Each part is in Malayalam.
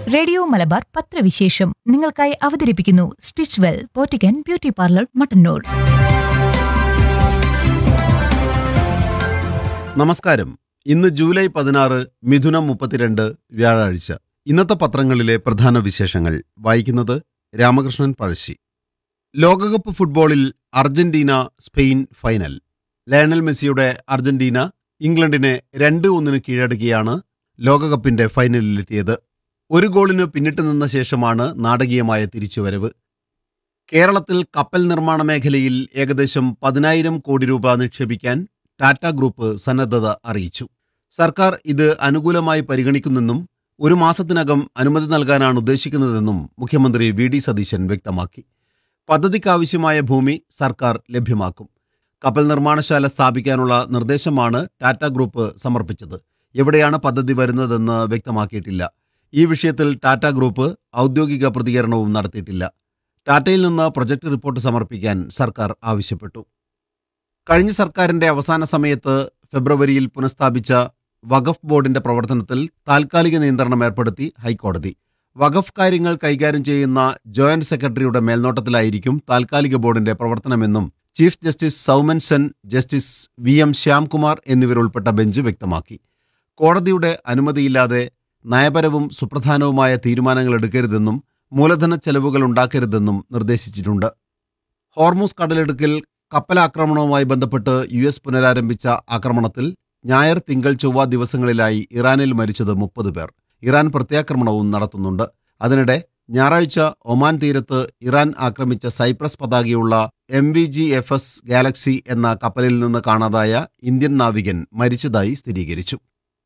റേഡിയോ മലബാർ പത്രവിശേഷം നിങ്ങൾക്കായി അവതരിപ്പിക്കുന്നു സ്റ്റിച്ച് വെൽ പോറ്റിക്കൻ ബ്യൂട്ടി പാർലർ മട്ടന്നൂർ നമസ്കാരം ഇന്ന് ജൂലൈ പതിനാറ് മിഥുനം മുപ്പത്തിരണ്ട് വ്യാഴാഴ്ച ഇന്നത്തെ പത്രങ്ങളിലെ പ്രധാന വിശേഷങ്ങൾ വായിക്കുന്നത് രാമകൃഷ്ണൻ പഴശ്ശി ലോകകപ്പ് ഫുട്ബോളിൽ അർജന്റീന സ്പെയിൻ ഫൈനൽ ലയണൽ മെസ്സിയുടെ അർജന്റീന ഇംഗ്ലണ്ടിനെ രണ്ട് ഒന്നിന് കീഴടക്കിയാണ് ലോകകപ്പിന്റെ ഫൈനലിലെത്തിയത് ഒരു ഗോളിന് പിന്നിട്ട് നിന്ന ശേഷമാണ് നാടകീയമായ തിരിച്ചുവരവ് കേരളത്തിൽ കപ്പൽ നിർമ്മാണ മേഖലയിൽ ഏകദേശം പതിനായിരം കോടി രൂപ നിക്ഷേപിക്കാൻ ടാറ്റ ഗ്രൂപ്പ് സന്നദ്ധത അറിയിച്ചു സർക്കാർ ഇത് അനുകൂലമായി പരിഗണിക്കുന്നെന്നും ഒരു മാസത്തിനകം അനുമതി നൽകാനാണ് ഉദ്ദേശിക്കുന്നതെന്നും മുഖ്യമന്ത്രി വി ഡി സതീശൻ വ്യക്തമാക്കി പദ്ധതിക്കാവശ്യമായ ഭൂമി സർക്കാർ ലഭ്യമാക്കും കപ്പൽ നിർമ്മാണശാല സ്ഥാപിക്കാനുള്ള നിർദ്ദേശമാണ് ടാറ്റ ഗ്രൂപ്പ് സമർപ്പിച്ചത് എവിടെയാണ് പദ്ധതി വരുന്നതെന്ന് വ്യക്തമാക്കിയിട്ടില്ല ഈ വിഷയത്തിൽ ടാറ്റ ഗ്രൂപ്പ് ഔദ്യോഗിക പ്രതികരണവും നടത്തിയിട്ടില്ല ടാറ്റയിൽ നിന്ന് പ്രൊജക്ട് റിപ്പോർട്ട് സമർപ്പിക്കാൻ സർക്കാർ ആവശ്യപ്പെട്ടു കഴിഞ്ഞ സർക്കാരിന്റെ അവസാന സമയത്ത് ഫെബ്രുവരിയിൽ പുനഃസ്ഥാപിച്ച വഖഫ് ബോർഡിന്റെ പ്രവർത്തനത്തിൽ താൽക്കാലിക നിയന്ത്രണം ഏർപ്പെടുത്തി ഹൈക്കോടതി വഖഫ് കാര്യങ്ങൾ കൈകാര്യം ചെയ്യുന്ന ജോയിന്റ് സെക്രട്ടറിയുടെ മേൽനോട്ടത്തിലായിരിക്കും താൽക്കാലിക ബോർഡിന്റെ പ്രവർത്തനമെന്നും chief justice Soumen Sen justice V M Shyamkumar എന്നിവരുൾപ്പെട്ട ബെഞ്ച് വ്യക്തമാക്കി കോടതിയുടെ അനുമതിയില്ലാതെ നയപരവും സുപ്രധാനവുമായ തീരുമാനങ്ങൾ എടുക്കരുതെന്നും മൂലധന ചെലവുകൾ ഉണ്ടാക്കരുതെന്നും നിർദ്ദേശിച്ചിട്ടുണ്ട് ഹോർമൂസ് കടലിടുക്കിൽ കപ്പലാക്രമണവുമായി ബന്ധപ്പെട്ട് യു എസ് പുനരാരംഭിച്ച ആക്രമണത്തിൽ ഞായർ തിങ്കൾ ചൊവ്വ ദിവസങ്ങളിലായി ഇറാനിൽ മരിച്ചത് മുപ്പത് പേർ ഇറാൻ പ്രത്യാക്രമണവും നടത്തുന്നുണ്ട് അതിനിടെ ഞായറാഴ്ച ഒമാൻ തീരത്ത് ഇറാൻ ആക്രമിച്ച സൈപ്രസ് പതാകയുള്ള M V G F S Galaxy എന്ന കപ്പലിൽ നിന്ന് കാണാതായ ഇന്ത്യൻ നാവികൻ മരിച്ചതായി സ്ഥിരീകരിച്ചു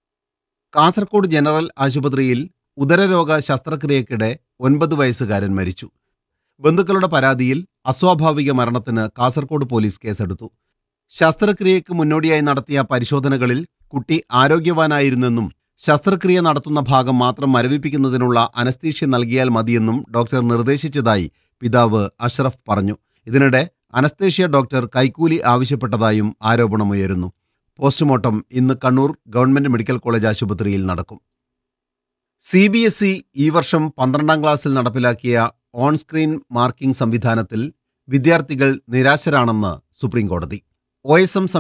കാസർഗോഡ് ജനറൽ ആശുപത്രിയിൽ ഉദരരോഗ ശസ്ത്രക്രിയക്കിടെ ഒൻപത് വയസ്സുകാരൻ മരിച്ചു ബന്ധുക്കളുടെ പരാതിയിൽ അസ്വാഭാവിക മരണത്തിന് കാസർഗോഡ് പോലീസ് കേസെടുത്തു ശസ്ത്രക്രിയയ്ക്ക് മുന്നോടിയായി നടത്തിയ പരിശോധനകളിൽ കുട്ടി ആരോഗ്യവാനായിരുന്നെന്നും ശസ്ത്രക്രിയ നടത്തുന്ന ഭാഗം മാത്രം മരവിപ്പിക്കുന്നതിനുള്ള അനസ്തീഷ്യ നൽകിയാൽ മതിയെന്നും ഡോക്ടർ നിർദ്ദേശിച്ചതായി പിതാവ് അഷ്റഫ് പറഞ്ഞു ഇതിനിടെ അനസ്തേഷ്യ ഡോക്ടർ കൈക്കൂലി ആവശ്യപ്പെട്ടതായും ആരോപണമുയരുന്നു പോസ്റ്റ്മോർട്ടം ഇന്ന് കണ്ണൂർ ഗവൺമെന്റ് മെഡിക്കൽ കോളേജ് ആശുപത്രിയിൽ നടക്കും സി ബി എസ് ഇ ഈ വർഷം പന്ത്രണ്ടാം ക്ലാസ്സിൽ നടപ്പിലാക്കിയ ഓൺ സ്ക്രീൻ മാർക്കിംഗ് സംവിധാനത്തിൽ വിദ്യാർത്ഥികൾ നിരാശരാണെന്ന് സുപ്രീംകോടതി ഒ എസ് എം